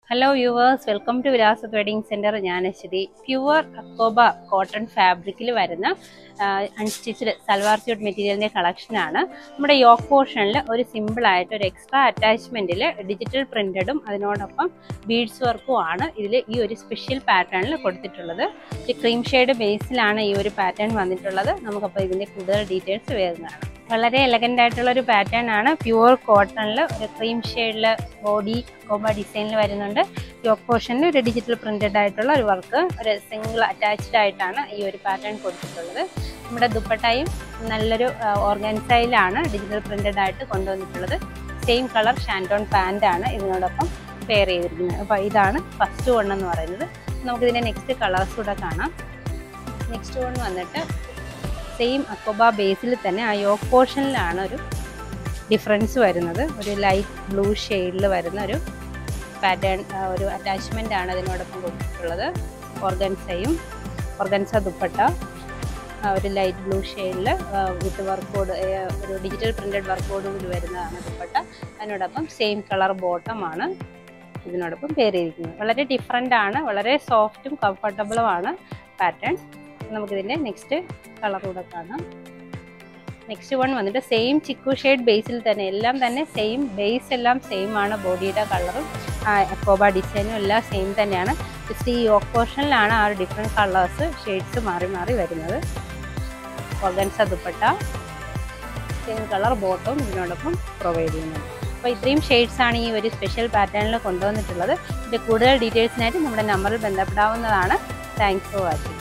hello viewers welcome to വിലാസത്ത് wedding centre ഞാൻ Aswathy pure അക്കോബ cotton ഫാബ്രിക്കിൽ വരുന്ന അൺസ്റ്റിച്ച്ഡ് സൽവാർ സ്യൂട്ട് മെറ്റീരിയലിൻ്റെ കളക്ഷനാണ് നമ്മുടെ യോക്ക് പോർഷനിൽ ഒരു സിമ്പിൾ ആയിട്ട് ഒരു എക്സ്ട്രാ അറ്റാച്ച്മെൻറ്റിൽ ഡിജിറ്റൽ പ്രിൻറ്റഡും അതിനോടൊപ്പം ബീഡ്സ് വർക്കും ആണ് ഇതിൽ ഈ ഒരു സ്പെഷ്യൽ പാറ്റേണിൽ കൊടുത്തിട്ടുള്ളത് ക്രീം ഷെയ്ഡ് ബേസിലാണ് ഈ ഒരു പാറ്റേൺ വന്നിട്ടുള്ളത് നമുക്കപ്പോൾ ഇതിൻ്റെ കൂടുതൽ ഡീറ്റെയിൽസ് വരുന്നതാണ് വളരെ എലഗൻ്റ് ആയിട്ടുള്ള ഒരു പാറ്റേൺ ആണ് പ്യുവർ കോട്ടണിൽ ഒരു ക്രീം ഷെയ്ഡിൽ ബോഡി കോബ ഡിസൈനിൽ വരുന്നുണ്ട് യോക്ക് പോർഷനിൽ ഒരു ഡിജിറ്റൽ പ്രിന്റഡ് ആയിട്ടുള്ള ഒരു വർക്ക് ഒരു സിംഗിൾ അറ്റാച്ച്ഡ് ആയിട്ടാണ് ഈ ഒരു പാറ്റേൺ കൊടുത്തിട്ടുള്ളത് നമ്മുടെ ദുപ്പട്ടയും നല്ലൊരു ഓർഗൻസൈലാണ് ഡിജിറ്റൽ പ്രിന്റഡ് ആയിട്ട് കൊണ്ടുവന്നിട്ടുള്ളത് സെയിം കളർ ഷാൻഡോൺ പാൻ്റ് ആണ് ഇതിനോടൊപ്പം പെയർ ചെയ്തിരിക്കുന്നത് അപ്പോൾ ഇതാണ് ഫസ്റ്റ് വൺ എന്ന് പറയുന്നത് നമുക്കിതിൻ്റെ നെക്സ്റ്റ് കളേഴ്സ് കൂടെ കാണാം നെക്സ്റ്റ് വൺ വന്നിട്ട് സെയിം അക്കോബ ബേസിൽ തന്നെ ആ യോക്ക് പോർഷനിലാണ് ഒരു ഡിഫറൻസ് വരുന്നത് ഒരു ലൈറ്റ് ബ്ലൂ ഷെയ്ഡിൽ വരുന്ന ഒരു പാറ്റേൺ ഒരു അറ്റാച്ച്മെൻ്റ് ആണ് അതിനോടൊപ്പം കൊടുത്തിട്ടുള്ളത് ഓർഗൻസയും ഓർഗൻസ ദുപ്പട്ട ഒരു ലൈറ്റ് ബ്ലൂ ഷെയ്ഡിൽ വിത്ത് വർക്കോട് ഒരു ഡിജിറ്റൽ പ്രിൻറ്റഡ് വർക്കോട് കൂടി വരുന്നതാണ് ദുപ്പട്ട അതിനോടൊപ്പം സെയിം കളർ ബോട്ടമാണ് ഇതിനോടൊപ്പം പേര് ചെയ്തിരിക്കുന്നത് വളരെ ഡിഫറെൻ്റ് ആണ് വളരെ സോഫ്റ്റും കംഫർട്ടബിളുമാണ് പാറ്റേൺ നമുക്കിതിൻ്റെ നെക്സ്റ്റ് കളർ കൂടെ കാണാം നെക്സ്റ്റ് വൺ വന്നിട്ട് സെയിം ചിക്കു ഷെയ്ഡ് ബേസിൽ തന്നെ എല്ലാം തന്നെ സെയിം ബേസ് എല്ലാം സെയിം ആണ് ബോഡിയുടെ കളറും അക്കോബ ഡിസൈനും എല്ലാം സെയിം തന്നെയാണ് ജസ്റ്റ് ഈ യോക്ക് പോർഷനിലാണ് ആ ഒരു ഡിഫറെൻറ്റ് കളേഴ്സ് ഷെയ്ഡ്സ് മാറി മാറി വരുന്നത് ഓർഗൻസ ദുപ്പട്ട സെയിം കളർ ബോട്ടവും ഇതിനോടൊപ്പം പ്രൊവൈഡ് ചെയ്യുന്നുണ്ട് അപ്പോൾ ഇത്രയും ഷെയ്ഡ്സ് ആണ് ഈ ഒരു സ്പെഷ്യൽ പാറ്റേണിൽ കൊണ്ടുവന്നിട്ടുള്ളത് ഇതിൻ്റെ കൂടുതൽ ഡീറ്റെയിൽസിനായിട്ട് നമ്മുടെ നമ്പറിൽ ബന്ധപ്പെടാവുന്നതാണ് താങ്ക്സ് ഫോർ വാച്ചിങ്